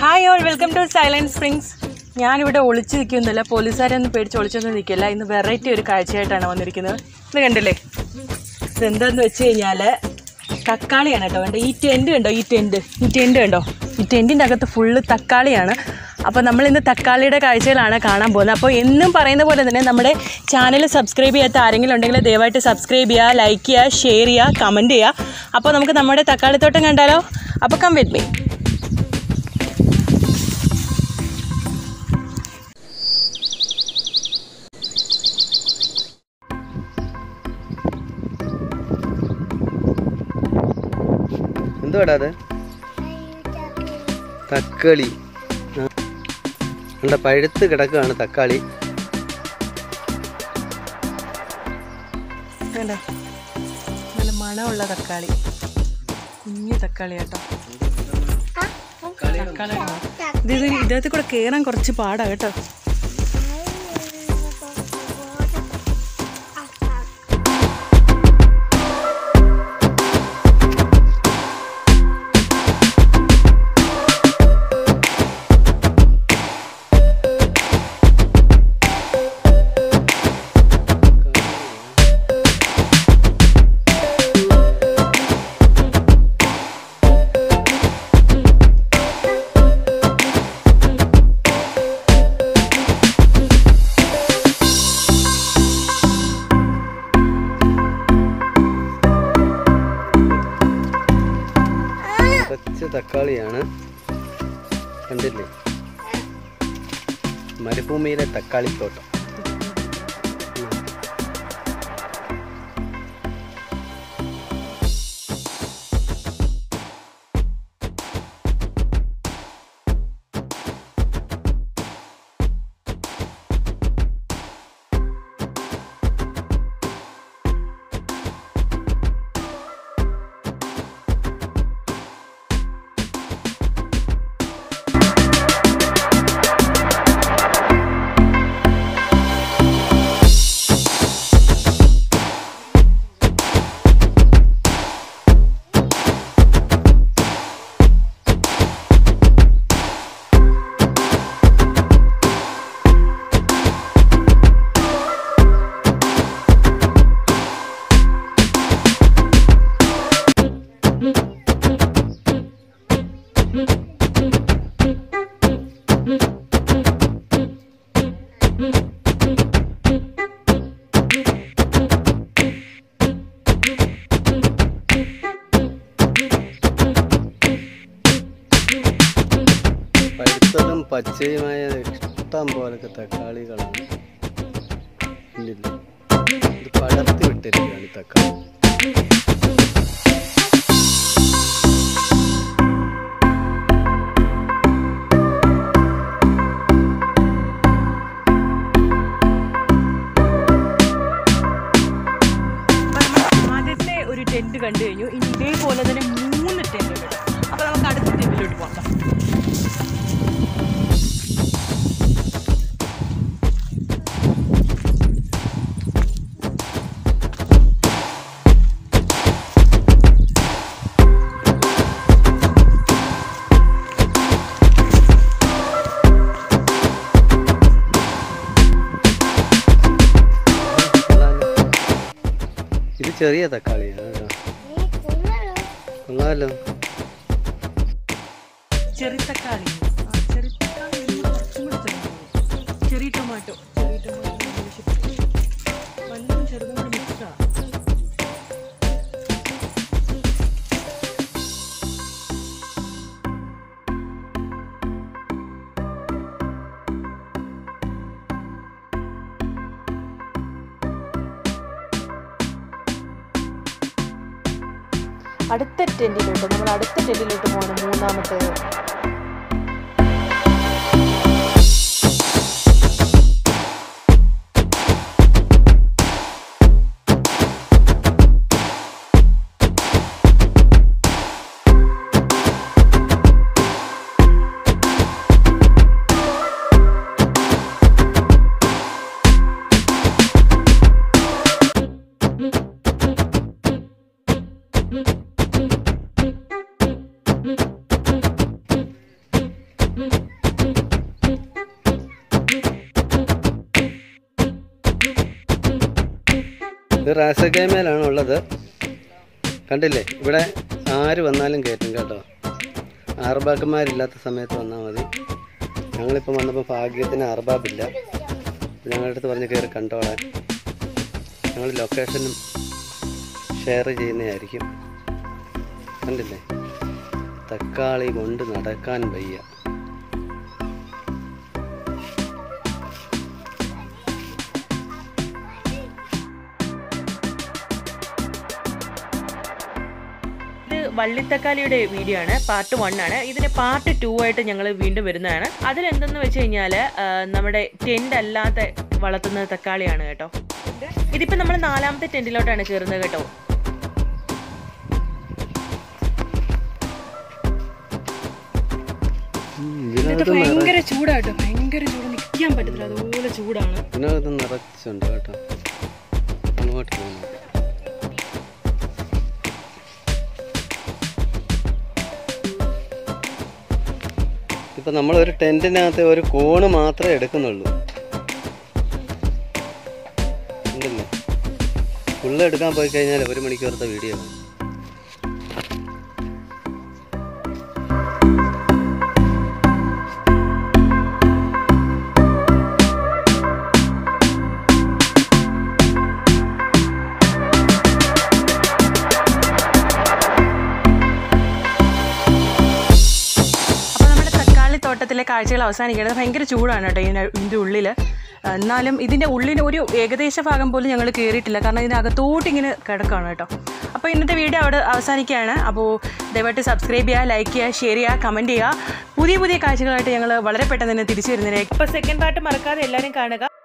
Hi all welcome to silent springs ഞാനിവിടെ ഒളിച്ച് നിൽക്കുന്നില്ല പോലീസുകാരൊന്നും പേടിച്ച് ഒളിച്ചൊന്നും നിൽക്കില്ല ഇന്ന് വെറൈറ്റി ഒരു കാഴ്ചയായിട്ടാണ് വന്നിരിക്കുന്നത് ഇത് കണ്ടില്ലേ ഇതെന്താന്ന് വെച്ച് കഴിഞ്ഞാൽ തക്കാളിയാണ് കേട്ടോ കണ്ടോ ഈ ടെൻറ്റ് കണ്ടോ ഈ ടെൻറ്റ് ഈ ടെൻറ്റ് കണ്ടോ ഈ ടെൻറ്റിൻ്റെ അകത്ത് ഫുള്ള് തക്കാളിയാണ് അപ്പോൾ നമ്മൾ ഇന്ന് തക്കാളിയുടെ കാഴ്ചകളാണ് കാണാൻ പോകുന്നത് അപ്പോൾ എന്നും പറയുന്ന പോലെ തന്നെ നമ്മുടെ ചാനൽ സബ്സ്ക്രൈബ് ചെയ്യാത്ത ആരെങ്കിലും ഉണ്ടെങ്കിൽ ദയവായിട്ട് സബ്സ്ക്രൈബ് ചെയ്യുക ലൈക്ക് ചെയ്യുക ഷെയർ ചെയ്യുക കമൻറ്റ് ചെയ്യുക അപ്പോൾ നമുക്ക് നമ്മുടെ തക്കാളിത്തോട്ടം കണ്ടാലോ അപ്പോൾ കം വിത്ത് മീ എന്തുവാടാ അത് തക്കാളി ആ. കണ്ട പഴുത്ത് കിടക്കുകയാണ് തക്കാളി വേണ്ട നല്ല മണമുള്ള തക്കാളി കുഞ്ഞു തക്കാളി കേട്ടോ തക്കാളി ഇത് ഇത് ഇതിനകത്ത് കൂടെ കയറാൻ കുറച്ച് പാടാ കേട്ടോ കുറച്ച് തക്കാളിയാണ് കണ്ടില്ലേ മരുഭൂമിയിലെ തക്കാളിത്തോട്ടം പഴുത്തതും പച്ചയുമായ ഇഷ്ടം പോലൊക്കെ തക്കാളികളാണ് കണ്ടില്ലേ ഇത് പടർത്തി വിട്ടിരിക്കുകയാണ് ഈ തക്കാളി അപ്പോൾ നമ്മൾ ആദ്യത്തെ ഒരു ടെൻറ്റ് കണ്ടു കഴിഞ്ഞു ഇനി ഇതേപോലെ തന്നെ മൂന്ന് ടെൻറ്റ് ഉണ്ട് അപ്പോൾ നമുക്ക് അടുത്ത ടെൻറ്റിലോട്ട് പോകാം ഇത് ചെറിയ തക്കാളിയാണ് കേട്ടോ. കൊള്ളാമല്ലോ ചെറിയ തക്കാളി ആ, ചെറിയ തക്കാളി ഇതിനോട് കുറച്ചും കൂടി ചെറുതാണ്. ചെറിയ ടൊമാറ്റോ ചെറിയ ടൊമാറ്റോ വലുതും ചെറുതും കൂടി മിക്സാണ് അടുത്ത ടെൻറ്റിലോട്ട് നമ്മൾ അടുത്ത ടെൻറ്റിലോട്ട് പോകണം മൂന്നാമത്തേത് ഇത് റാസഗേമയിലാണ് ഉള്ളത് കണ്ടില്ലേ ഇവിടെ ആര് വന്നാലും കയറ്റും കേട്ടോ ആർബാക്കന്മാരില്ലാത്ത സമയത്ത് വന്നാൽ മതി ഞങ്ങളിപ്പോൾ വന്നപ്പോൾ ഭാഗ്യത്തിന് അർബാബില്ല ഞങ്ങളുടെ അടുത്ത് പറഞ്ഞ് കയറി കണ്ടോളാൻ ഞങ്ങൾ ലൊക്കേഷനും ഷെയർ ചെയ്യുന്നതായിരിക്കും കണ്ടില്ലേ തക്കാളി കൊണ്ട് നടക്കാൻ വയ്യ ഇത് വള്ളിത്തക്കാളിയുടെ വീഡിയോ ആണ് പാർട്ട് വൺ ആണ് ഇതിന്റെ പാർട്ട് ടു ആയിട്ട് ഞങ്ങൾ വീണ്ടും വരുന്നതാണ് അതിലെന്തെന്ന് വെച്ച് കഴിഞ്ഞാൽ നമ്മുടെ ടെന്റ് അല്ലാത്ത വളർത്തുന്ന തക്കാളിയാണ് കേട്ടോ ഇതിപ്പോ നമ്മൾ നാലാമത്തെ ടെന്റിലോട്ടാണ് കയറുന്നത് കേട്ടോ ഉം, ഇത് ഇതിനകത്ത് നിറ- ഭയങ്കര ചൂടാട്ടോ ഭയങ്കര ചൂട് നിൽക്കാൻ പറ്റത്തില്ല അതുപോലെ ചൂടാണ് ഇതിനകത്ത് നിറച്ചുണ്ട് കേട്ടോ അങ്ങോട്ട് പോകുന്നു ഇപ്പൊ നമ്മൾ ഒരു ടെന്റിനകത്ത് ഒരു കോണ് മാത്രമേ എടുക്കുന്നുള്ളൂ ഉണ്ടല്ലേ ഫുള്ള് എടുക്കാൻ പോയി കഴിഞ്ഞാൽ ഒരു മണിക്കൂറത്തെ വീഡിയോ ആണ് അപ്പോൾ നമ്മുടെ തക്കാളി തോട്ടത്തിലെ കാഴ്ചകൾ അവസാനിക്കുന്നത് ഭയങ്കര ചൂടാണ് കേട്ടോ ഇതിൻ്റെ ഇതിൻ്റെ ഉള്ളിൽ എന്നാലും ഇതിൻ്റെ ഉള്ളിൽ ഒരു ഏകദേശ ഭാഗം പോലും ഞങ്ങൾ കയറിയിട്ടില്ല കാരണം ഇതിനകത്തോട്ട് ഇങ്ങനെ കിടക്കുകയാണ് കേട്ടോ അപ്പോൾ ഇന്നത്തെ വീഡിയോ അവിടെ അവസാനിക്കുകയാണ് അപ്പോൾ ദയവായിട്ട് സബ്സ്ക്രൈബ് ചെയ്യുക ലൈക്ക് ചെയ്യുക ഷെയർ ചെയ്യുക കമൻറ്റ് ചെയ്യുക പുതിയ പുതിയ കാഴ്ചകളായിട്ട് ഞങ്ങൾ വളരെ പെട്ടെന്ന് തന്നെ തിരിച്ചു വരുന്നതിലേക്ക് അപ്പോൾ സെക്കൻഡ് പാർട്ട് മറക്കാതെ എല്ലാവരും കാണുക